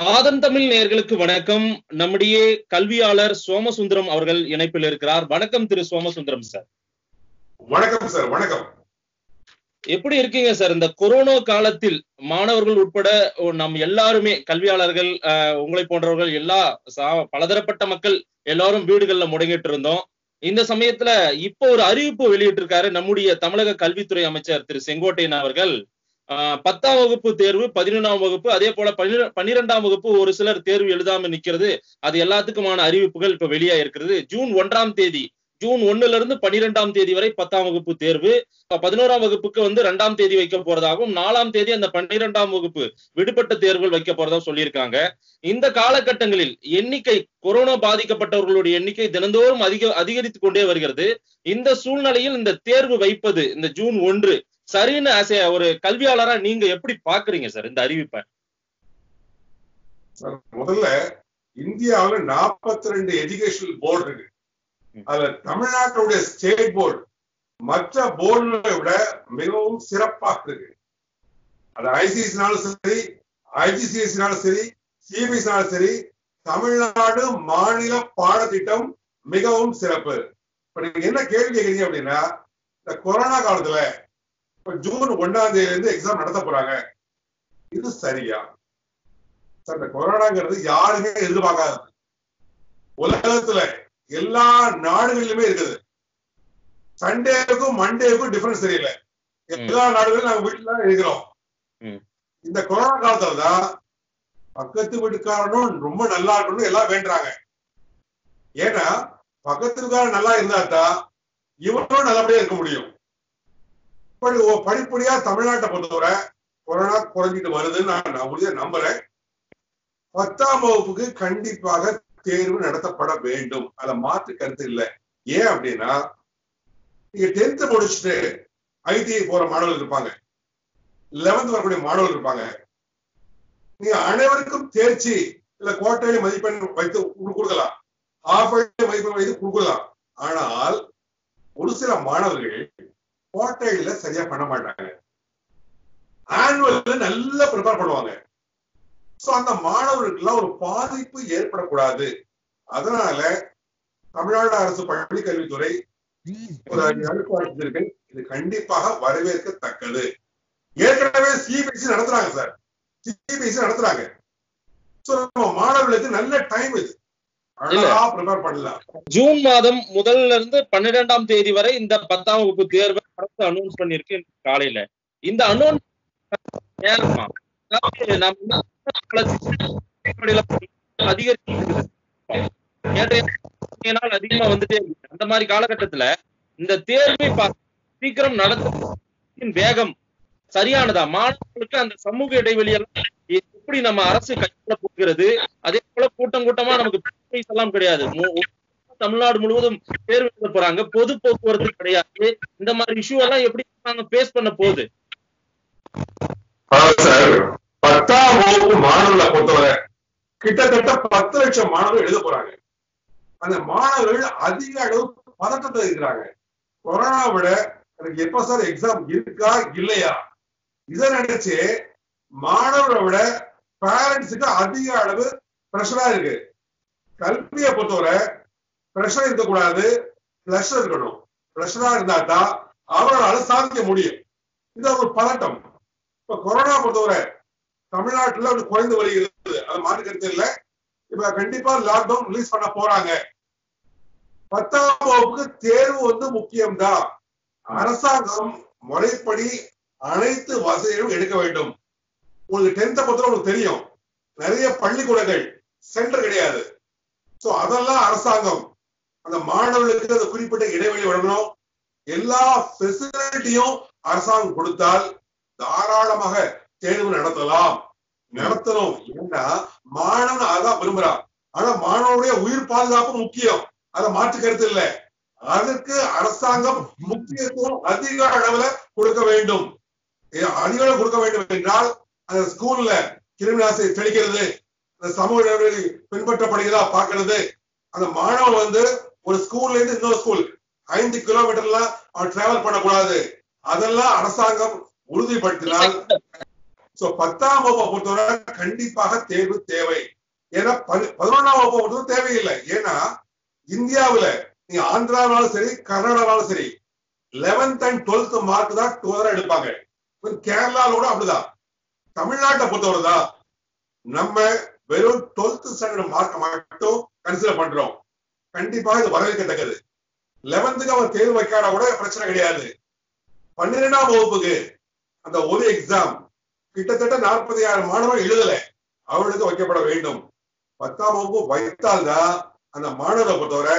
ஆதன் தமிழ் நேயர்களுக்கு வணக்கம் நம்முடைய கல்வியாளர் சோமசுந்தரம் அவர்கள் இணைப்பில் இருக்கிறார் வணக்கம் திரு சோமசுந்தரம் சார் வணக்கம் சார் வணக்கம் எப்படி இருக்கீங்க சார் இந்த கொரோனா காலத்தில் மாணவர்கள் உட்பட நம் எல்லாருமே கல்வியாளர்கள் அஹ், உங்களை போன்றவர்கள் எல்லா சா- பலதரப்பட்ட மக்கள் எல்லாரும் வீடுகள்ல முடங்கிட்டு இருந்தோம் இந்த சமயத்துல இப்போ ஒரு அறிவிப்பு வெளியிட்டிருக்காரு நம்முடைய தமிழக கல்வித்துறை அமைச்சர் திரு செங்கோட்டையன் அவர்கள் ஆஹ், பத்தாம் வகுப்பு தேர்வு பதினொன்றாம் வகுப்பு அதே போல பன்னிர- பன்னிரெண்டாம் வகுப்பு ஒரு சிலர் தேர்வு எழுதாம நிக்கிறது அது எல்லாத்துக்குமான அறிவிப்புகள் இப்ப வெளியா இருக்கிறது ஜூன் ஒன்றாம் தேதி ஜூன் ஒண்ணுல இருந்து பன்னிரெண்டாம் தேதி வரை பத்தாம் வகுப்பு தேர்வு இப்ப பதினோராம் வகுப்புக்கு வந்து ரெண்டாம் தேதி வைக்க போறதாகவும் நாலாம் தேதி அந்த பன்னிரெண்டாம் வகுப்பு விடுபட்ட தேர்வுகள் வைக்க போறதா சொல்லியிருக்காங்க இந்த காலகட்டங்களில் எண்ணிக்கை கொரோனா பாதிக்கப்பட்டவர்களுடைய எண்ணிக்கை தினந்தோறும் அதிக அதிகரித்துக் கொண்டே வருகிறது இந்த சூழ்நிலையில் இந்த தேர்வு வைப்பது இந்த ஜூன் ஒன்று சரின்னு as a ஒரு கல்வியாளரா நீங்க எப்படி பாக்குறீங்க சார் இந்த அறிவிப்பை சார் முதல்ல இந்தியாவுல 42 ரெண்டு எஜுகேஷனல் போர்டு இருக்கு ம். அதுல தமிழ்நாட்டுடைய ஸ்டேட் போர்டு மற்ற போர்டுகளை விட மிகவும் சிறப்பாக இருக்கு அது ஐசிஎஸ்னாலும் சரி ஐஜிசிஎஸ்னாலும் சரி சிபிஎஸ்னாலும் சரி தமிழ்நாடு மாநில பாடத்திட்டம் மிகவும் சிறப்பு இப்ப நீங்க என்ன கேள்வி கேக்குறீங்க அப்படின்னா இந்த கொரோனா காலத்துல இப்ப ஜூன் ஒன்னாம் தேதியில இருந்து எக்ஸாம் நடத்த போறாங்க இது சரியா சார் இந்த கொரோனாங்கிறது யாருமே எதிர்பார்க்காது உலகத்துல எல்லா நாடுகளிலுமே இருக்குது சண்டேவுக்கும் மண்டேவுக்கும் டிஃபரன்ஸ் தெரியல எல்லா நாடுகளும் நாங்க வீட்டுல இருக்கிறோம் ம். இந்த கொரோனா காலத்துல தான் பக்கத்து வீட்டுக்காரனும் ரொம்ப நல்லா இருக்கணும் எல்லாம் வேண்டுறாங்க ஏன்னா பக்கத்து வீட்டுக்காரன் நல்லா இருந்தா தான் இவனும் நல்லபடியா இருக்க முடியும் இப்படி ஒ- படிப்படியா தமிழ்நாட்டை பொறுத்தவரை கொரோனா குறைஞ்சிட்டு வருதுன்னு நான் நான் உறுதியா நம்புறேன் பத்தாம் வகுப்புக்கு கண்டிப்பாக தேர்வு நடத்தப்பட வேண்டும் அதுல மாற்று கருத்து இல்லை ஏன் அப்படின்னா நீங்க டென்த் முடிச்சுட்டு ஐடிஐ போற மாணவர்கள் இருப்பாங்க லெவன்த் வரக்கூடிய மாணவர்கள் இருப்பாங்க நீங்க அனைவருக்கும் தேர்ச்சி இல்ல கோட்டையில மதிப்பெண் வைத்து கு- கொடுக்கலாம் ஆஃப் மதிப்பெண் வைத்து கொடுக்கலாம் ஆனால் ஒரு சில மாணவர்கள் கோட்டையில சரியா பண்ண மாட்டாங்க ஆனுவல் நல்லா ப்ரிப்பேர் பண்ணுவாங்க சோ அந்த மாணவர்களுக்கெல்லாம் ஒரு பாதிப்பு ஏற்படக்கூடாது அதனால தமிழ்நாடு அரசு பள்ளி கல்வித்துறை ஒரு அனுப்பாடு இருக்கு இது கண்டிப்பாக வரவேற்கத்தக்கது ஏற்கனவே சிபிஎஸ்சி நடத்துறாங்க சார் சிபிஎஸ்சி நடத்துறாங்க சோ நம்ம மாணவர்களுக்கு நல்ல டைம் இது அழகா ப்ரிப்பேர் பண்ணலாம் ஜூன் மாதம் முதல்ல இருந்து பன்னிரெண்டாம் தேதி வரை இந்த பத்தாம் வகுப்பு தேர்வை அரசு அனௌன்ஸ் பண்ணிருக்கு காலையில இந்த அனௌன்ஸ் நேரமா அதாவது நம்ம பல அடிப்படையில அதிகரிச்சு நேற்றைய நாள் அதிகமா வந்துட்டே இருக்கு அந்த மாதிரி காலகட்டத்துல இந்த தேர்வை பா- சீக்கிரம் நடத்தும் வேகம் சரியானதா மாணவர்களுக்கு அந்த சமூக இடைவெளி எல்லாம் எப்படி நம்ம அரசு கையாள போகிறது அதே போல கூட்டம் கூட்டமா நமக்கு fees எல்லாம் கிடையாது மு- தமிழ்நாடு முழுவதும் தேர்வு எழுத போறாங்க பொது போக்குவரத்து கிடையாது இந்த மாதிரி இஷ்யூ எல்லாம் எப்படி நாங்க ஃபேஸ் பண்ண போகுது அதாவது சார் பத்தாம் வகுப்பு மாணவர்களை பொறுத்தவரை கிட்டத்தட்ட பத்து லட்சம் மாணவர்கள் எழுத போறாங்க அந்த மாணவர்கள் அதிக அளவு பதட்டத்துல இருக்கிறாங்க கொரோனா விட எனக்கு எப்ப சார் எக்ஸாம் இருக்கா இல்லையா இதை நினைச்சு மாணவரை விட பேரண்ட்ஸுக்கு அதிக அளவு பிரஷரா இருக்கு கல்வியை பொறுத்தவரை பிரஷர் இருக்கக்கூடாது பிளஷர் இருக்கணும் பிரஷரா இருந்தா தான் அவரால் சாதிக்க முடியும் இது ஒரு பதட்டம் இப்ப கொரோனா பொறுத்தவரை தமிழ்நாட்டுல அது குறைந்து வருகிறது அது மாற்று கருத்து இல்ல இப்ப கண்டிப்பா லாக்டவுன் ரிலீஸ் பண்ண போறாங்க பத்தாம் வகுப்புக்கு தேர்வு வந்து முக்கியம்தான் அரசாங்கம் முறைப்படி அனைத்து வசதிகளும் எடுக்க வேண்டும் உங்களுக்கு டென்த்தை பொறுத்தவரை உங்களுக்கு தெரியும் நிறைய பள்ளிக்கூடங்கள் சென்டர் கிடையாது சோ அதெல்லாம் அரசாங்கம் அந்த மாணவர்களுக்கு அந்த குறிப்பிட்ட இடைவெளி வழங்கணும் எல்லா ஃபெசிலிட்டியும் அரசாங்கம் கொடுத்தால் தாராளமாக தேர்வு நடத்தலாம் நடத்தணும் ஏன்னா மாணவன் அதான் விரும்புறான் ஆனா மாணவனுடைய உயிர் பாதுகாப்பு முக்கியம் அதை மாற்று கருத்து இல்லை அதற்கு அரசாங்கம் முக்கியத்துவம் அதிக அளவுல கொடுக்க வேண்டும் ஏ, அதிக அளவு கொடுக்க வேண்டும் என்றால் அந்த ஸ்கூல்ல கிருமிநாசி தெளிக்கிறது அந்த சமூக இடைவெளி பின்பற்றப்படுகிறதா பார்க்கிறது அந்த மாணவன் வந்து ஒரு ஸ்கூல்ல இருந்து இன்னொரு ஸ்கூல் ஐந்து கிலோமீட்டர்லாம் அவன் டிராவல் பண்ணக்கூடாது அதெல்லாம் அரசாங்கம் உறுதிப்படுத்தினால் சோ பத்தாம் வகுப்பை பொறுத்தவரை கண்டிப்பாக தேர்வு தேவை ஏன்னா பதி- பதினொன்னாம் வகுப்பை பொறுத்தவரை தேவையில்லை ஏன்னா இந்தியாவுல நீங்க ஆந்திரானாலும் சரி கர்நாடகானாலும் சரி லெவன்த் அண்ட் டுவெல்த் மார்க் தான் டூதரா எடுப்பாங்க இப்ப கேரளால கூட அப்படிதான் தமிழ்நாட்டை பொறுத்தவரை தான் நம்ம வெறும் டுவெல்த் ஸ்டாண்டர்ட் மார்க் மட்டும் கன்சிடர் பண்றோம் கண்டிப்பா இது வரவேற்கத்தக்கது லெவன்த்துக்கு அவர் தேர்வு வைக்காத கூட பிரச்சனை கிடையாது பன்னிரெண்டாம் வகுப்புக்கு அந்த ஒரு எக்ஸாம் கிட்டத்தட்ட நாற்பத்தி ஆயிரம் மாணவர்கள் எழுதல அவர்களுக்கு வைக்கப்பட வேண்டும் பத்தாம் வகுப்பு வைத்தால்தான் அந்த மாணவரை பொறுத்தவரை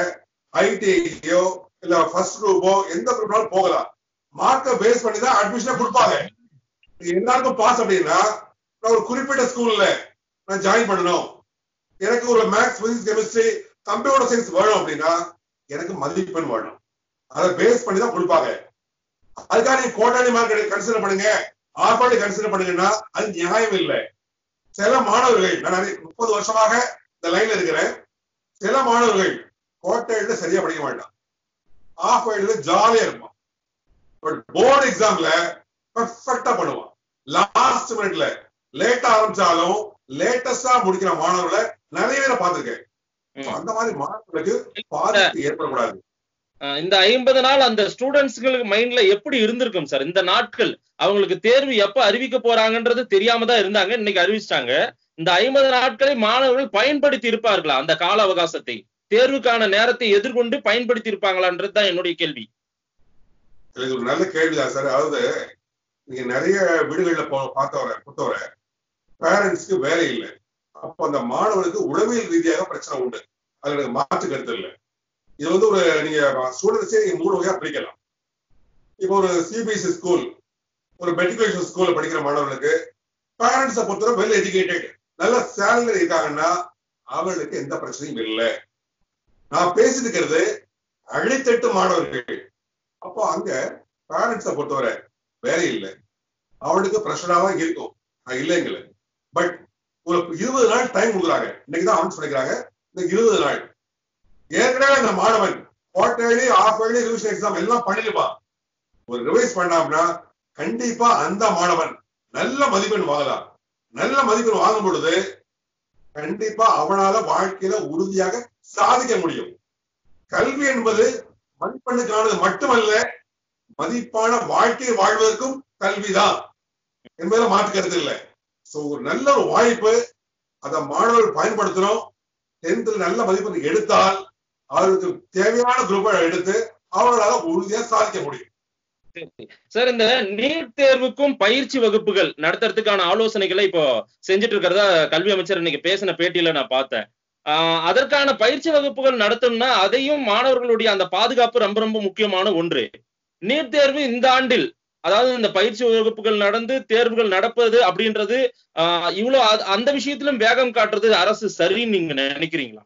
ஐடிஐயோ இல்ல ஃபர்ஸ்ட் குரூப்போ எந்த குரூப்னாலும் போகலாம் மார்க்கை பேஸ் பண்ணி தான் அட்மிஷனே கொடுப்பாங்க எல்லாருக்கும் பாஸ் அப்படின்னா நான் ஒரு குறிப்பிட்ட ஸ்கூல்ல நான் ஜாயின் பண்ணணும் எனக்கு ஒரு maths physics chemistry computer science வேணும் அப்படின்னா எனக்கு மதிப்பெண் வேணும் அதை பேஸ் பண்ணி தான் கொடுப்பாங்க அதுக்காக நீங்க கோட்டாணி மார்க் கன்சிடர் பண்ணுங்க ஆர்பாடி கன்சிடர் பண்ணுங்கன்னா அது நியாயம் இல்லை சில மாணவர்கள் நான் நிறைய முப்பது வருஷமாக இந்த லைன்ல இருக்கிறேன் சில மாணவர்கள் கோட்டையில சரியா படிக்க மாட்டான் ஆஃப் ஐடில ஜாலியா இருப்பான் பட் போர்டு எக்ஸாம்ல பெர்ஃபெக்டா பண்ணுவான் லாஸ்ட் மினிட்ல லேட்டா ஆரம்பிச்சாலும் லேட்டஸ்டா முடிக்கிற மாணவர்களை நிறைய பேரை பார்த்திருக்கேன் ம். So, அந்த மாதிரி மாணவர்களுக்கு பாதிப்பு ஏற்படக்கூடாது அஹ் இந்த ஐம்பது நாள் அந்த ஸ்டூடெண்ட்ஸ்களுக்கு மைண்ட்ல எப்படி இருந்திருக்கும் சார் இந்த நாட்கள் அவங்களுக்கு தேர்வு எப்ப அறிவிக்க போறாங்கன்றது தெரியாம தான் இருந்தாங்க இன்னைக்கு அறிவிச்சிட்டாங்க இந்த ஐம்பது நாட்களை மாணவர்கள் பயன்படுத்தி இருப்பார்களா அந்த கால அவகாசத்தை தேர்வுக்கான நேரத்தை எதிர்கொண்டு பயன்படுத்தி இருப்பாங்களான்றது தான் என்னுடைய கேள்வி இது ஒரு நல்ல கேள்விதான் சார் அதாவது நீங்க நிறைய வீடுகள்ல போ பார்த்தவரை பொறுத்தவரை பேரண்ட்ஸ்க்கு வேலை இல்லை அப்போ அந்த மாணவனுக்கு உளவியல் ரீதியாக பிரச்சனை உண்டு அதுல எனக்கு மாற்று கருத்து இல்லை இது வந்து ஒரு நீங்க ஸ்டூடெண்ட்ஸே நீங்க மூணு வகையா பிரிக்கலாம் இப்போ ஒரு சிபிஎஸ்சி ஸ்கூல் ஒரு மெட்ரிகுலேஷன் ஸ்கூல்ல படிக்கிற மாணவர்களுக்கு பேரண்ட்ஸை பொறுத்தவரை வெல் எஜுகேட்டட் நல்ல சேலரி இருக்காங்கன்னா அவர்களுக்கு எந்த பிரச்சனையும் இல்லை நான் பேசிட்டு இருக்கிறது அழித்தட்டு மாணவர்கள் அப்போ அங்க பேரண்ட்ஸை பொறுத்தவரை வேலை இல்லை அவனுக்கு பிரஷரா தான் இருக்கும் நான் இல்லைங்கல பட் ஒரு இருபது நாள் டைம் கொடுக்குறாங்க இன்னைக்கு தான் அனௌன்ஸ் பண்ணிக்கிறாங்க இந்த இருபது நாள் ஏற்கனவே அந்த மாணவன் quarterly half yearly revision exam எல்லாம் பண்ணிருப்பான் ஒரு ரிவைஸ் பண்ணாம்னா கண்டிப்பா அந்த மாணவன் நல்ல மதிப்பெண் வாங்கலாம் நல்ல மதிப்பெண் வாங்கும் பொழுது கண்டிப்பா அவனால வாழ்க்கையில உறுதியாக சாதிக்க முடியும் கல்வி என்பது மதிப்பெண்ணுக்கானது மட்டுமல்ல மதிப்பான வாழ்க்கை வாழ்வதற்கும் கல்விதான் என்பதில் மாற்று கருத்து இல்லை சோ ஒரு நல்ல ஒரு வாய்ப்பு அதை மாணவர்கள் பயன்படுத்தணும் டென்த்ல நல்ல மதிப்பெண் எடுத்தால் அவர்களுக்கு தேவையான குரூப்பை எடுத்து அவர்களால் உறுதியா சாதிக்க முடியும் சார் இந்த நீட் தேர்வுக்கும் பயிற்சி வகுப்புகள் நடத்துறதுக்கான ஆலோசனைகளை இப்போ செஞ்சுட்டு இருக்கிறதா கல்வி அமைச்சர் இன்னைக்கு பேசின பேட்டியில நான் பார்த்தேன் ஆஹ் அதற்கான பயிற்சி வகுப்புகள் நடத்தணும்னா அதையும் மாணவர்களுடைய அந்த பாதுகாப்பு ரொம்ப ரொம்ப முக்கியமான ஒன்று நீட் தேர்வு இந்த ஆண்டில் அதாவது இந்த பயிற்சி வகுப்புகள் நடந்து தேர்வுகள் நடப்பது அப்படின்றது ஆஹ் இவ்வளவு அ- அந்த விஷயத்திலும் வேகம் காட்டுறது அரசு சரின்னு நீங்க நினைக்கிறீங்களா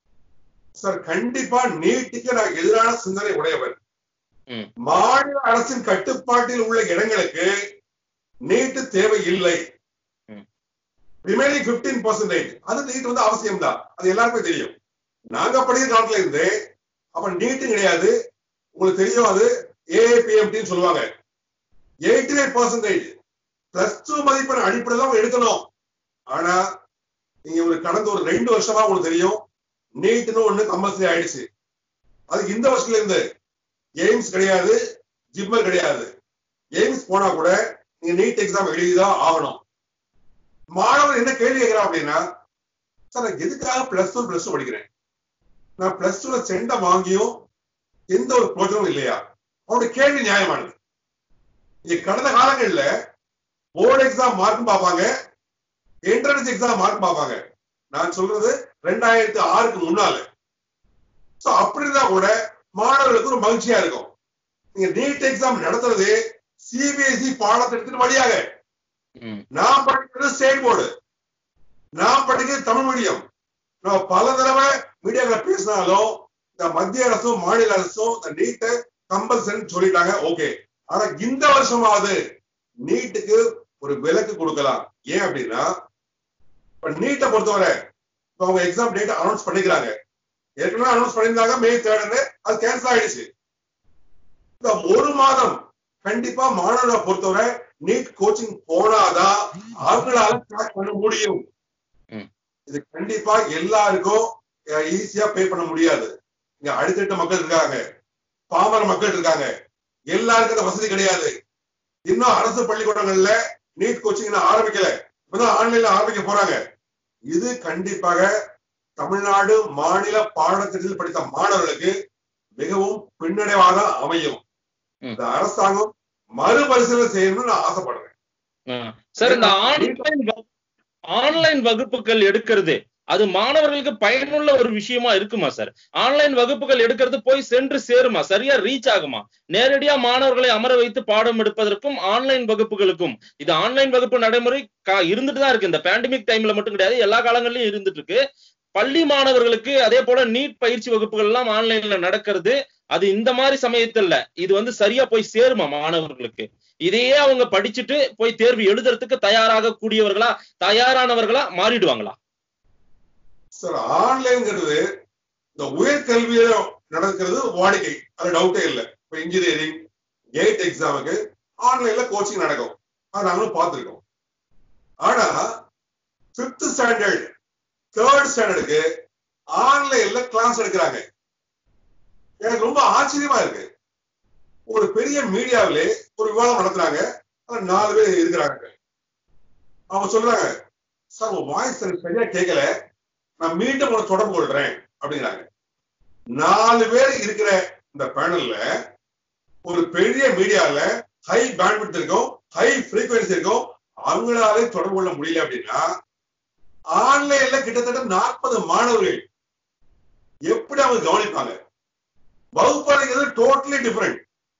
சார் கண்டிப்பா நீட்டுக்கு நான் எதிரான சிந்தனை உடையவர் ம். மாநில அரசின் கட்டுப்பாட்டில் உள்ள இடங்களுக்கு நீட்டு தேவை இல்லை ம். ரிமைனிங் பிப்டீன் பர்சன்டேஜ் அது நீட் வந்து அவசியம் தான் அது எல்லாருக்குமே தெரியும் நாங்க படிக்கிற காலத்துல இருந்து அப்ப நீட்டும் கிடையாது உங்களுக்கு தெரியும் அது ஏஏபிஎம்டின்னு சொல்லுவாங்க eighty nine percentage plus two மதிப்பெண் அடிப்படையில் தான் எடுக்கணும் ஆனா நீங்க ஒரு கடந்த ஒரு ரெண்டு வருஷமா உங்களுக்கு தெரியும் நீட்னு ஒண்ணு கம்பல்சரி ஆயிடுச்சு அதுக்கு இந்த வருஷத்துல இருந்து எய்ம்ஸ் கிடையாது ஜிம்மர் கிடையாது எய்ம்ஸ் போனா கூட நீங்க நீட் எக்ஸாம் எழுதிதான் ஆகணும் மாணவர் என்ன கேள்வி கேட்கிறான் அப்படின்னா சார் நான் எதுக்காக பிளஸ் ஒன் பிளஸ் டூ படிக்கிறேன் நான் பிளஸ் டூல செண்டை வாங்கியும் எந்த ஒரு பிரோஜனமும் இல்லையா அவனுடைய கேள்வி நியாயமானது இங்க கடந்த காலங்கள்ல போர்டு எக்ஸாம் மார்க்கும் பார்ப்பாங்க என்ட்ரன்ஸ் எக்ஸாம் மார்க் பார்ப்பாங்க நான் சொல்றது ரெண்டாயிரத்தி ஆறுக்கு முன்னால சோ அப்படி இருந்தா கூட மாணவர்களுக்கு ஒரு மகிழ்ச்சியா இருக்கும் நீங்க நீட் எக்ஸாம் நடத்துறது சிபிஎஸ்இ பாடத்திட்டத்தின் வழியாக ம், நான் படிக்கிறது ஸ்டேட் போர்டு நான் படிக்கிறது தமிழ் மீடியம் நான் பல தடவை மீடியாக்களை பேசினாலும் இந்த மத்திய அரசும் மாநில அரசும் இந்த நீட்டை கம்பல்சரி சொல்லிட்டாங்க ஓகே ஆனா இந்த வருஷமாவது நீட்டுக்கு ஒரு விலக்கு கொடுக்கலாம் ஏன் அப்படின்னா இப்ப நீட்டை பொறுத்தவரை இப்ப அவங்க எக்ஸாம் டேட் அனௌன்ஸ் பண்ணிக்கிறாங்க ஏற்கனவே அனௌன்ஸ் பண்ணியிருந்தாங்க மே தேர்டுன்னு அது கேன்சல் ஆயிடுச்சு இந்த ஒரு மாதம் கண்டிப்பா மாணவர்களை பொறுத்தவரை நீட் கோச்சிங் போனாதான் அவங்களால கிராக் பண்ண முடியும் ம். இது கண்டிப்பா எல்லாருக்கும் ஈஸியா பே பண்ண முடியாது இங்க அடித்தட்ட மக்கள் இருக்காங்க பாமர மக்கள் இருக்காங்க எல்லாருக்கும் அந்த வசதி கிடையாது இன்னும் அரசு பள்ளிக்கூடங்கள்ல நீட் கோச்சிங் இன்னும் ஆரம்பிக்கல இப்பதான் ஆன்லைன்ல ஆரம்பிக்க போறாங்க இது கண்டிப்பாக தமிழ்நாடு மாநில பாடத்திட்டத்தில் படித்த மாணவர்களுக்கு மிகவும் பின்னடைவாக அமையும் ம். இந்த அரசாங்கம் மறுபரிசீலனை செய்யணும்னு நான் ஆசைப்படுறேன் ஆ. சார் இந்த ஆன்லைன் வகு- ஆன்லைன் வகுப்புகள் எடுக்கிறது அது மாணவர்களுக்கு பயனுள்ள ஒரு விஷயமா இருக்குமா சார் ஆன்லைன் வகுப்புகள் எடுக்கிறது போய் சென்று சேருமா சரியா ரீச் ஆகுமா நேரடியா மாணவர்களை அமர வைத்து பாடம் எடுப்பதற்கும் ஆன்லைன் வகுப்புகளுக்கும் இது ஆன்லைன் வகுப்பு நடைமுறை கா- இருந்துட்டு தான் இருக்கு இந்த பேண்டமிக் டைம்ல மட்டும் கிடையாது எல்லா காலங்கள்லயும் இருந்துட்டு இருக்கு பள்ளி மாணவர்களுக்கு அதே போல நீட் பயிற்சி வகுப்புகள் எல்லாம் ஆன்லைன்ல நடக்கிறது அது இந்த மாதிரி சமயத்துல இது வந்து சரியா போய் சேருமா மாணவர்களுக்கு இதையே அவங்க படிச்சுட்டு போய் தேர்வு எழுதுறதுக்கு தயாராக கூடியவர்களா தயாரானவர்களா மாறிடுவாங்களா சார் ஆன்லைன்ங்கிறது இந்த உயர்கல்வியில நடக்கிறது வாடிக்கை அது டவுட்டே இல்லை இப்ப இன்ஜினியரிங் கேட் எக்ஸாமுக்கு ஆன்லைன்ல கோச்சிங் நடக்கும் அது நாங்களும் பார்த்திருக்கோம் ஆனா பிப்த் ஸ்டாண்டர்ட் தேர்ட் ஸ்டாண்டர்டுக்கு ஆன்லைன்ல கிளாஸ் எடுக்கிறாங்க எனக்கு ரொம்ப ஆச்சரியமா இருக்கு ஒரு பெரிய மீடியாவிலே ஒரு விவாதம் நடத்துறாங்க அதுல நாலு பேர் இருக்கிறாங்க அவங்க சொல்றாங்க சார் உங்க வாய்ஸ் எனக்கு சரியா கேட்கல நான் மீண்டும் உங்களை தொடர்பு கொள்றேன் அப்படிங்கிறாங்க நாலு பேர் இருக்கிற இந்த பேனல்ல ஒரு பெரிய மீடியால ஹை பேண்ட்வித் இருக்கும் ஹை ஃப்ரீக்வன்சி இருக்கும் அவங்களாலே தொடர்பு கொள்ள முடியல அப்படின்னா ஆன்லைன்ல கிட்டத்தட்ட நாற்பது மாணவர்கள் எப்படி அவங்க கவனிப்பாங்க வகுப்பறைங்கிறது டோட்டலி டிஃபரெண்ட்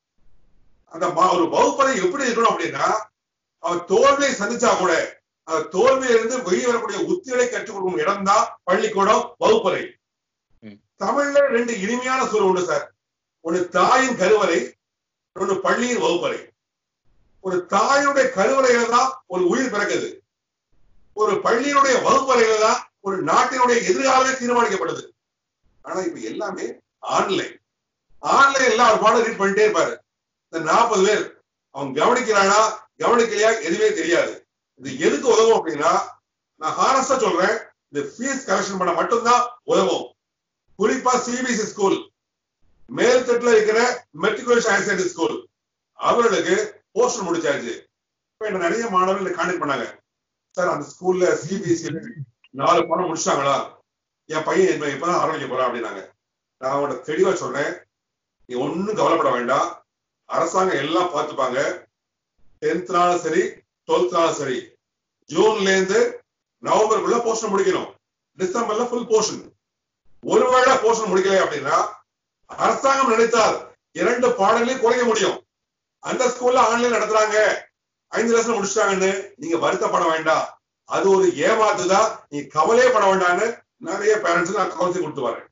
அந்த மா- ஒரு வகுப்பறை எப்படி இருக்கணும் அப்படின்னா அவன் தோல்வியை சந்திச்சா கூட அந்த தோல்வியிலிருந்து வெளியே வரக்கூடிய உத்திகளை கற்றுக் கொடுக்கும் இடம் தான் பள்ளிக்கூடம் வகுப்பறை ம். தமிழ்ல ரெண்டு இனிமையான சொல் உண்டு சார் ஒன்னு தாயின் கருவறை ஒன்னு பள்ளியின் வகுப்பறை ஒரு தாயினுடைய கருவறையில தான் ஒரு உயிர் பிறக்குது ஒரு பள்ளியினுடைய வகுப்பறையில தான் ஒரு நாட்டினுடைய எதிர்காலமே தீர்மானிக்கப்படுது ஆனா இப்ப எல்லாமே ஆன்லைன் ஆன்லைன்ல அவர் பாடம் ரீட் பண்ணிட்டே இருப்பாரு இந்த நாற்பது பேர் அவன் கவனிக்கிறானா கவனிக்கலையா எதுவுமே தெரியாது இது எதுக்கு உதவும் அப்படின்னா நான் ஹானஸ்டா சொல்றேன் இந்த ஃபீஸ் கலெக்ஷன் பண்ண மட்டும்தான் உதவும் குறிப்பா சிபிஎஸ்இ ஸ்கூல் மேல்தட்டுல இருக்கிற மெட்ரிகுலேஷன் ஹையர் செகண்டரி ஸ்கூல் அவர்களுக்கு போஸ்டர் முடிச்சாச்சு இப்ப என்ன நிறைய மாணவர்கள் கான்டாக்ட் பண்ணாங்க சார் அந்த ஸ்கூல்ல சிபிஎஸ்இ நாலு பாடம் முடிச்சிட்டாங்களா என் பையன் இப்ப இப்பதான் ஆரம்பிக்க போறான் அப்படின்னாங்க நான் அவங்களோட தெளிவா சொல்றேன் நீ ஒண்ணும் கவலைப்பட வேண்டாம் அரசாங்கம் எல்லாம் பார்த்துப்பாங்க டென்த்னாலும் சரி டுவெல்த்னாலும் சரி ஜூன்ல இருந்து நவம்பருக்குள்ள போர்ஷன் முடிக்கணும் டிசம்பர்ல ஃபுல் போர்ஷன் ஒருவேளை போர்ஷன் முடிக்கல அப்படின்னா அரசாங்கம் நினைத்தால் இரண்டு பாடங்களையும் குறைக்க முடியும் அந்த ஸ்கூல்ல ஆன்லைன் நடத்துறாங்க ஐந்து லட்சம் முடிச்சிட்டாங்கன்னு நீங்க வருத்தப்பட வேண்டாம் அது ஒரு ஏமாத்து தான் நீ கவலையே பட வேண்டாம்னு நிறைய பேரண்ட்ஸ் நான் கவுன்சில் கொடுத்து வரேன்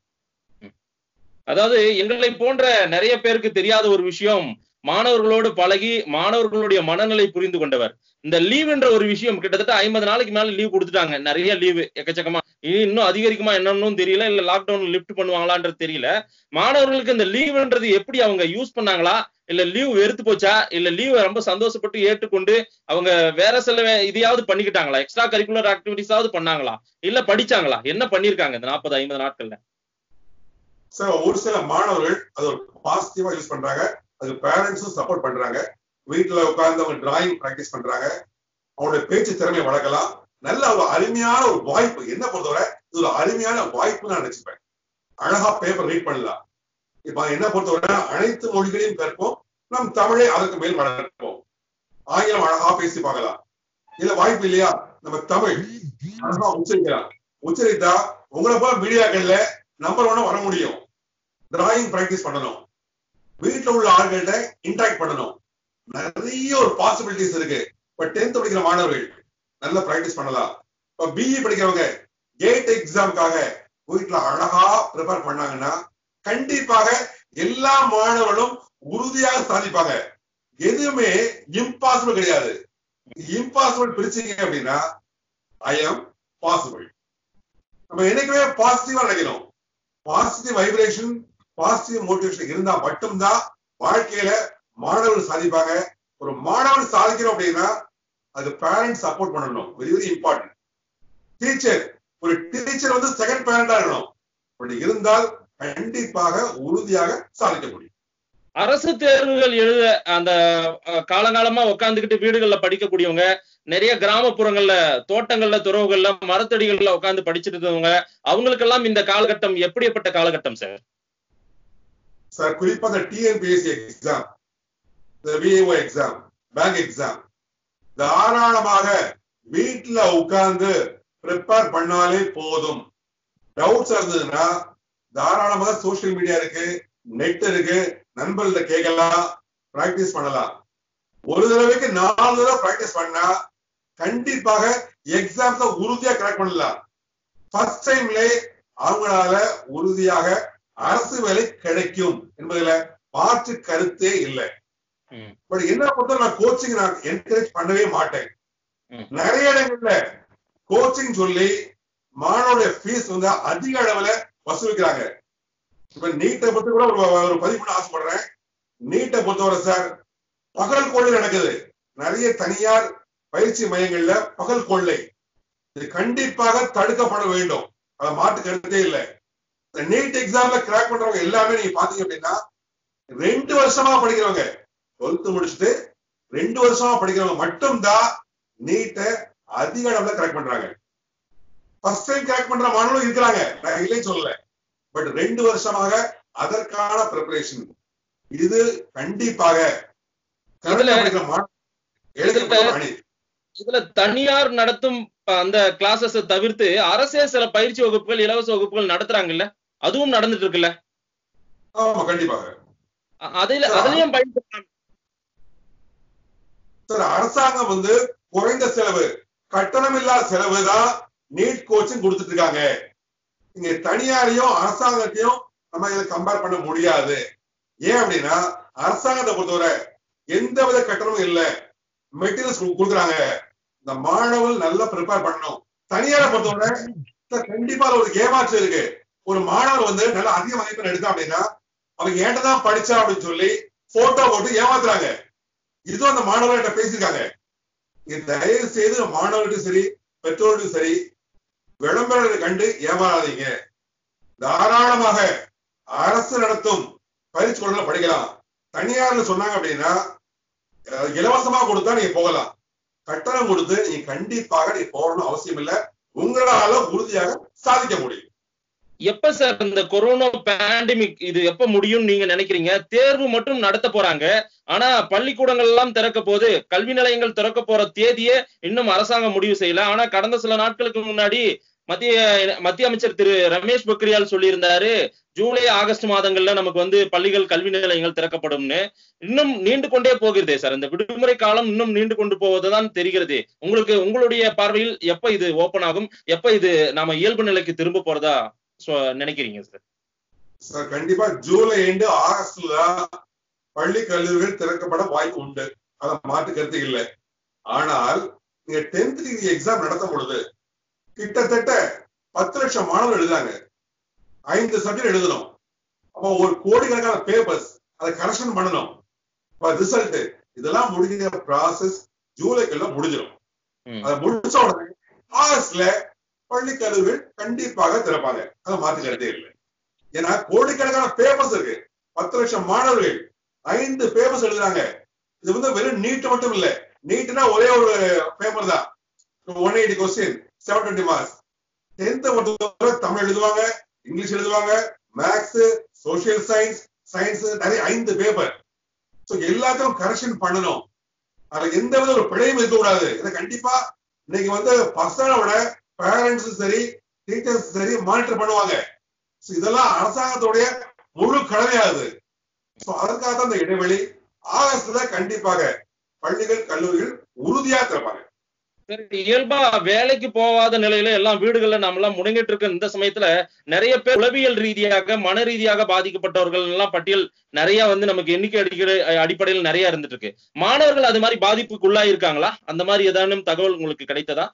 அதாவது எங்களை போன்ற நிறைய பேருக்கு தெரியாத ஒரு விஷயம் மாணவர்களோடு பழகி மாணவர்களுடைய மனநிலை புரிந்து கொண்டவர் இந்த லீவுன்ற ஒரு விஷயம் கிட்டத்தட்ட ஐம்பது நாளைக்கு மேல லீவ் கொடுத்துட்டாங்க நிறைய லீவு எக்கச்சக்கமா இனி இன்னும் அதிகரிக்குமா என்னன்னு தெரியல இல்ல லாக்டவுன் லிஃப்ட் பண்ணுவாங்களான்றது தெரியல மாணவர்களுக்கு இந்த லீவுன்றது எப்படி அவங்க யூஸ் பண்ணாங்களா இல்ல லீவ் வெறுத்து போச்சா இல்ல லீவ் ரொம்ப சந்தோஷப்பட்டு ஏற்றுக்கொண்டு அவங்க வேற சில வே- இதையாவது பண்ணிக்கிட்டாங்களா எக்ஸ்ட்ரா கரிக்குலர் ஆக்டிவிட்டிஸாவது பண்ணாங்களா இல்ல படிச்சாங்களா என்ன பண்ணிருக்காங்க இந்த நாற்பது ஐம்பது நாட்கள்ல சார் ஒரு சில மாணவர்கள் அது ஒரு பாசிட்டிவா யூஸ் பண்றாங்க அதுக்கு பேரண்ட்ஸும் சப்போர்ட் பண்றாங்க வீட்டுல உட்கார்ந்து அவங்க டிராயிங் பிராக்டிஸ் பண்றாங்க அவங்களுடைய பேச்சு திறமையை வளர்க்கலாம் நல்ல ஒரு அருமையான ஒரு வாய்ப்பு என்ன பொறுத்தவரை இது ஒரு அருமையான வாய்ப்பு நான் நினைச்சுப்பேன் அழகா பேப்பர் ரீட் பண்ணலாம் இப்ப என்ன பொறுத்தவரை அனைத்து மொழிகளையும் கற்போம் நம் தமிழை அதற்கு மேல் வளர்ப்போம் ஆங்கிலம் அழகா பேசி பார்க்கலாம் இல்ல வாய்ப்பு இல்லையா நம்ம தமிழ் அழகா உச்சரிக்கலாம் உச்சரித்தா உங்களை போல மீடியாக்கள்ல நம்பர் ஒன்னா வர முடியும் டிராயிங் பிராக்டிஸ் பண்ணணும் வீட்டுல உள்ள ஆள்கள்ட்ட இன்டராக்ட் பண்ணணும் நிறைய ஒரு பாசிபிலிட்டிஸ் இருக்கு இப்ப டென்த் படிக்கிற மாணவர்கள் நல்லா பிராக்டிஸ் பண்ணலாம் இப்ப பிஇ படிக்கிறவங்க கேட் எக்ஸாமுக்காக வீட்டுல அழகா ப்ரிப்பேர் பண்ணாங்கன்னா கண்டிப்பாக எல்லா மாணவர்களும் உறுதியாக சாதிப்பாங்க எதுவுமே இம்பாசிபிள் கிடையாது இம்பாசிபிள் பிரிச்சீங்க அப்படின்னா ஐ எம் பாசிபிள் நம்ம என்னைக்குமே பாசிட்டிவா நினைக்கணும் பாசிட்டிவ் வைப்ரேஷன் பாசிட்டிவ் மோட்டிவேஷன் இருந்தா மட்டும்தான் வாழ்க்கையில மாணவர்கள் சாதிப்பாங்க ஒரு மாணவன் சாதிக்கிறோம் அப்படின்னா அது பேரண்ட்ஸ் சப்போர்ட் பண்ணணும் வெரி வெரி இம்பார்ட்டன்ட் டீச்சர் ஒரு டீச்சர் வந்து செகண்ட் பேரண்டா இருக்கணும் அப்படி இருந்தால் கண்டிப்பாக உறுதியாக சாதிக்க முடியும் அரசு தேர்வுகள் எழுத அந்த அஹ், காலங்காலமா உட்காந்துக்கிட்டு வீடுகள்ல படிக்கக்கூடியவங்க நிறைய கிராமப்புறங்கள்ல தோட்டங்கள்ல துறவுகள்ல மரத்தடிகள்ல உட்காந்து படிச்சுட்டு இருந்தவங்க அவங்களுக்கெல்லாம் இந்த காலகட்டம் எப்படிப்பட்ட காலகட்டம் சார் சார் குறிப்பா இந்த டிஎன்பிஎஸ்சி எக்ஸாம் இந்த விஏஓ எக்ஸாம் பேங்க் எக்ஸாம் தாராளமாக வீட்டுல உட்கார்ந்து ப்ரிப்பேர் பண்ணாலே போதும் டவுட்ஸ் இருந்ததுன்னா தாராளமாக சோஷியல் மீடியா இருக்கு நெட் இருக்கு நண்பர்கள்ட்ட கேட்கலாம் பிராக்டிஸ் பண்ணலாம் ஒரு தடவைக்கு நாலு தடவை பிராக்டிஸ் பண்ணா கண்டிப்பாக எக்ஸாம்ஸ உறுதியா கிராக் பண்ணலாம் ஃபர்ஸ்ட் டைம்ல அவங்களால உறுதியாக அரசு வேலை கிடைக்கும் என்பதுல மாற்று கருத்தே இல்லை ம். பட் என்ன பொறுத்த நான் கோச்சிங் நான் என்கரேஜ் பண்ணவே மாட்டேன் ம். நிறைய இடங்கள்ல கோச்சிங் சொல்லி மாணவருடைய ஃபீஸ் வந்து அதிக அளவுல வசூலிக்கிறாங்க இப்ப நீட்டை பத்தி கூட ஒரு ஒரு பதிவு பண்ண ஆசைப்படுறேன் நீட்டை பொறுத்தவரை சார் பகல் கொள்ளை நடக்குது நிறைய தனியார் பயிற்சி மையங்கள்ல பகல் கொள்ளை இது கண்டிப்பாக தடுக்கப்பட வேண்டும் அதை மாற்று கருத்தே இல்லை இந்த நீட் எக்ஸாம்ல கிராக் பண்றவங்க எல்லாமே நீங்க பாத்தீங்க அப்படின்னா ரெண்டு வருஷமா படிக்கிறவங்க டுவெல்த் முடிச்சுட்டு ரெண்டு வருஷமா படிக்கிறவங்க மட்டும்தான் நீட்டை அதிக அளவுல கிராக் பண்றாங்க ஃபர்ஸ்ட் டைம் கிராக் பண்ற மாணவர்களும் இருக்கிறாங்க நான் இல்லைன்னு சொல்லல பட் ரெண்டு வருஷமாக அதற்கான ப்ரிப்பரேஷன் இது கண்டிப்பாக இதுல- படிக்கிற மாணவ- எழுதப்பட்ட ஒரு அணி இதுல தனியார் நடத்தும் அஹ், அந்த கிளாஸஸ் தவிர்த்து அரசே சில பயிற்சி வகுப்புகள் இலவச வகுப்புகள் நடத்துறாங்கல்ல அதுவும் நடந்துட்டு இருக்குல்ல ஆமா கண்டிப்பாக அ- அதுல அதுலயும் பயன்படுத்தலாம் சார் அரசாங்கம் வந்து குறைந்த செலவு கட்டணம் இல்லாத செலவு தான் நீட் கோச்சிங் கொடுத்துட்டு இருக்காங்க இங்க தனியாரையும் அரசாங்கத்தையும் நம்ம இதை கம்பேர் பண்ண முடியாது ஏன் அப்படின்னா அரசாங்கத்தை பொறுத்தவரை எந்தவித கட்டணமும் இல்ல மெட்டீரியல்ஸ் கொடுக்குறாங்க இந்த மாணவர்கள் நல்லா ப்ரிப்பேர் பண்ணணும் தனியாரை பொறுத்தவரை சார், கண்டிப்பா அதுல ஒரு ஏமாற்றம் இருக்கு ஒரு மாணவர் வந்து நல்ல அதிக மதிப்பெண் எடுத்தான் அப்படின்னா அவன் ஏன்டா தான் படிச்சா அப்படின்னு சொல்லி போட்டோ போட்டு ஏமாத்துறாங்க இதுவும் அந்த மாணவர்கள்ட்ட பேசியிருக்காங்க நீங்க தயவு செய்து மாணவர்களுக்கும் சரி பெற்றோர்களுக்கும் சரி விளம்பரங்களை கண்டு ஏமாறாதீங்க தாராளமாக அரசு நடத்தும் பயிற்சி கொள்ள படிக்கலாம் தனியார்னு சொன்னாங்க அப்படின்னா அஹ், இலவசமா கொடுத்தா நீங்க போகலாம் கட்டணம் கொடுத்து நீங்க கண்டிப்பாக நீங்க போகணும் அவசியம் இல்லை உங்களால உறுதியாக சாதிக்க முடியும் எப்ப சார் இந்த கொரோனா பேண்டமிக் இது எப்ப முடியும் நீங்க நினைக்கிறீங்க தேர்வு மட்டும் நடத்த போறாங்க ஆனா பள்ளிக்கூடங்கள் எல்லாம் திறக்க போது கல்வி நிலையங்கள் திறக்க போற தேதியே இன்னும் அரசாங்கம் முடிவு செய்யல ஆனா கடந்த சில நாட்களுக்கு முன்னாடி மத்திய மத்திய அமைச்சர் திரு ரமேஷ் பொக்ரியால் சொல்லியிருந்தாரு ஜூலை ஆகஸ்ட் மாதங்கள்ல நமக்கு வந்து பள்ளிகள் கல்வி நிலையங்கள் திறக்கப்படும்னு இன்னும் நீண்டு கொண்டே போகிறதே சார் இந்த விடுமுறை காலம் இன்னும் நீண்டு கொண்டு போவதுதான் தெரிகிறது உங்களுக்கு உங்களுடைய பார்வையில் எப்ப இது ஓபன் ஆகும் எப்ப இது நாம இயல்பு நிலைக்கு திரும்ப போறதா சொ- நினைக்கிறீங்க சார் சார் கண்டிப்பா ஜூலை எண்டு ஆகஸ்ட்ல தான் பள்ளி கல்லூரிகள் திறக்கப்பட வாய்ப்பு உண்டு அதை மாற்று கருத்து இல்லை ஆனால் நீங்க டென்த் டிகிரி எக்ஸாம் நடத்தும் பொழுது கிட்டத்தட்ட பத்து லட்சம் மாணவர்கள் எழுதுறாங்க ஐந்து சப்ஜெக்ட் எழுதணும் அப்போ ஒரு கோடிக்கணக்கான பேப்பர்ஸ் அதை கரெக்ஷன் பண்ணணும் ரிசல்ட் இதெல்லாம் முடிஞ்ச ப்ராசஸ் ஜூலைக்குள்ள முடிஞ்சிடும் ம். அதை முடிச்ச உடனே ஆகஸ்ட்ல பள்ளி கல்லூரிகள் கண்டிப்பாக திறப்பாங்க அதை மாற்று கருத்தே இல்லை ஏன்னா கோடிக்கணக்கான பேப்பர்ஸ் இருக்கு பத்து லட்சம் மாணவர்கள் ஐந்து பேப்பர்ஸ் எழுதுறாங்க இது வந்து வெறும் நீட் மட்டும் இல்ல நீட்னா ஒரே ஒரு பேப்பர் தான் one eighty question seven twenty marks tenth பொறுத்தவரை தமிழ் எழுதுவாங்க இங்கிலீஷ் எழுதுவாங்க மேக்ஸ் சோசியல் சயின்ஸ் சயின்ஸ் நிறைய ஐந்து பேப்பர் சோ எல்லாத்தையும் கரெக்ஷன் பண்ணணும் அதுல எந்த வித ஒரு பிழையும் இருக்கக்கூடாது இதை கண்டிப்பா இன்னைக்கு வந்து பசங்களை விட பேரண்ட்ஸும் சரி டீச்சர்ஸ் சரி மானிட்டர் பண்ணுவாங்க So இதெல்லாம் அரசாங்கத்துடைய முழு கடமையாகுது சோ அதற்காக தான் இந்த இடைவெளி ஆகஸ்ட்ல கண்டிப்பாக பள்ளிகள் கல்லூரிகள் உறுதியா திறப்பாங்க சரி, இயல்பா வேலைக்கு போகாத நிலையில எல்லாம் வீடுகள்ல நாம எல்லாம் முடங்கிட்டு இருக்க இந்த சமயத்துல நிறைய பேர் உளவியல் ரீதியாக மன ரீதியாக பாதிக்கப்பட்டவர்கள் எல்லாம் பட்டியல் நிறைய வந்து நமக்கு எண்ணிக்கை அடிக்கிற அடிப்படையில் நிறைய இருந்துட்டு இருக்கு மாணவர்கள் அது மாதிரி பாதிப்புக்குள்ளா இருக்காங்களா அந்த மாதிரி ஏதானும் தகவல் உங்களுக்கு கிடைத்ததா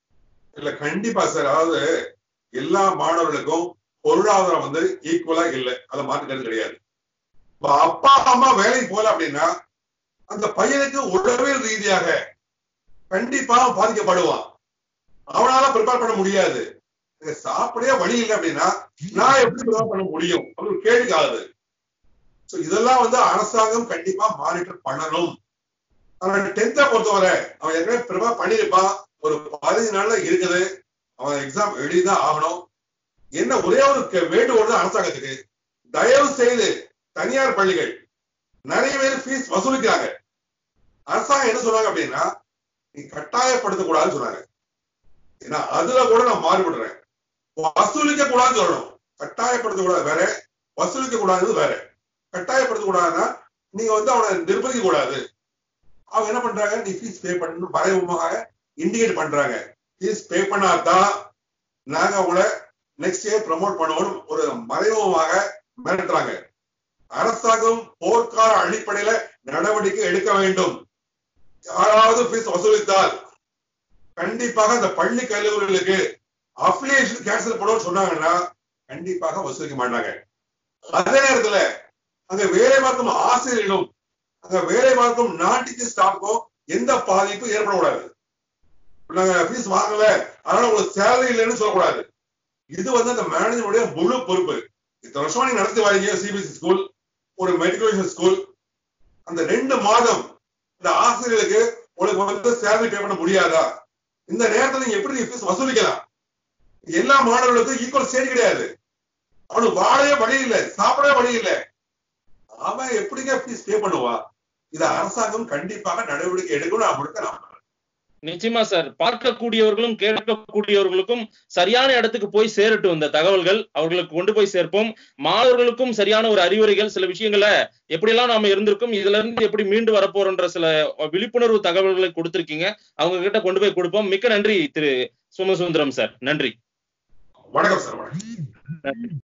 இல்ல கண்டிப்பா சார் அதாவது எல்லா மாணவர்களுக்கும் பொருளாதாரம் வந்து ஈக்குவலா இல்லை அதை மாற்றுக்கிறது கிடையாது இப்ப அப்பா அம்மா வேலைக்கு போகல அப்படின்னா அந்த பையனுக்கு உளவியல் ரீதியாக கண்டிப்பா அவன் பாதிக்கப்படுவான் அவனால ப்ரிப்பேர் பண்ண முடியாது எனக்கு சாப்பிடவே வழி இல்லை அப்படின்னா நான் எப்படி ப்ரிப்பேர் பண்ண முடியும் அப்படின்னு ஒரு கேள்வி ஆகுது சோ இதெல்லாம் வந்து அரசாங்கம் கண்டிப்பா மானிட்டர் பண்ணணும் அவன் டென்த்தை பொறுத்தவரை அவன் ஏற்கனவே ப்ரிப்பேர் பண்ணியிருப்பான் ஒரு பதினஞ்சு நாள்ல இருக்குது அவன் எக்ஸாம் எழுதிதான் ஆகணும் என்ன ஒரே ஒரு கே- வேண்டுகோள் தான் அரசாங்கத்துக்கு தயவு செய்து தனியார் பள்ளிகள் நிறைய பேர் ஃபீஸ் வசூலிக்கிறாங்க அரசாங்கம் என்ன சொன்னாங்க அப்படின்னா நீ கட்டாயப்படுத்த கூடாதுன்னு சொன்னாங்க ஏன்னா அதுல கூட நான் மாறுபடுறேன் வசூலிக்க கூடாதுன்னு சொல்லணும் கட்டாயப்படுத்த கூடாது வேற வசூலிக்க கூடாது வேற கட்டாயப்படுத்த கூடாதுன்னா நீங்க வந்து அவனை நிர்பந்திக்க கூடாது அவங்க என்ன பண்றாங்க நீ ஃபீஸ் பே பண்ணணும் மறைமுகமாக இண்டிகேட் பண்றாங்க ஃபீஸ் பே பண்ணாதான் நாங்க உங்களை நெக்ஸ்ட் இயர் ப்ரமோட் பண்ணுவோம் ஒரு மறைமுகமாக மிரட்டுறாங்க அரசாங்கம் போர்க்கால அடிப்படையில நடவடிக்கை எடுக்க வேண்டும் யாராவது ஃபீஸ் வசூலித்தால் கண்டிப்பாக அந்த பள்ளி கல்லூரிகளுக்கு அஃபிலியேஷன் கேன்சல் பண்ணுவோம்னு சொன்னாங்கன்னா கண்டிப்பாக வசூலிக்க மாட்டாங்க அதே நேரத்துல அங்க வேலை பார்க்கும் ஆசிரியர்களும் அங்க வேலை பார்க்கும் நான் டீச்சர் ஸ்டாஃப்க்கும் எந்த பாதிப்பும் ஏற்படக்கூடாது நாங்க ஃபீஸ் வாங்கல அதனால உங்களுக்கு சேலரி இல்லைன்னு சொல்லக்கூடாது இது வந்து அந்த மேனேஜருடைய முழு பொறுப்பு இத்தனை வருஷமா நீங்க நடத்தி வரீங்க சிபிஎஸ்சி ஸ்கூல் ஒரு மெட்ரிகுலேஷன் ஸ்கூல் அந்த ரெண்டு மாதம் இந்த ஆசிரியர்களுக்கு உங்களுக்கு வந்து சேலரி பே பண்ண முடியாதா இந்த நேரத்துல நீங்க எப்படி நீங்க ஃபீஸ் வசூலிக்கலாம் எல்லா மாணவர்களுக்கும் ஈக்குவல் ஸ்டேட் கிடையாது அவனுக்கு வாழவே வழி இல்லை சாப்பிடவே வழி இல்லை அவன் எப்படிங்க ஃபீஸ் பே பண்ணுவான் இத அரசாங்கம் கண்டிப்பாக நடவடிக்கை எடுக்கணும் அவனுக்கு நான் நிச்சயமா சார் பார்க்கக்கூடியவர்களும் கேட்கக்கூடியவர்களுக்கும் சரியான இடத்துக்கு போய் சேரட்டும் இந்த தகவல்கள் அவர்களுக்கு கொண்டு போய் சேர்ப்போம் மாணவர்களுக்கும் சரியான ஒரு அறிவுரைகள் சில விஷயங்களை எப்படியெல்லாம் நாம இருந்திருக்கும் இதுல இருந்து எப்படி மீண்டு வரப்போறோன்ற சில விழிப்புணர்வு தகவல்களை கொடுத்திருக்கீங்க அவங்க கிட்ட கொண்டு போய் கொடுப்போம் மிக்க நன்றி திரு சோமசுந்தரம் சார் நன்றி வணக்கம் சார் வணக்கம்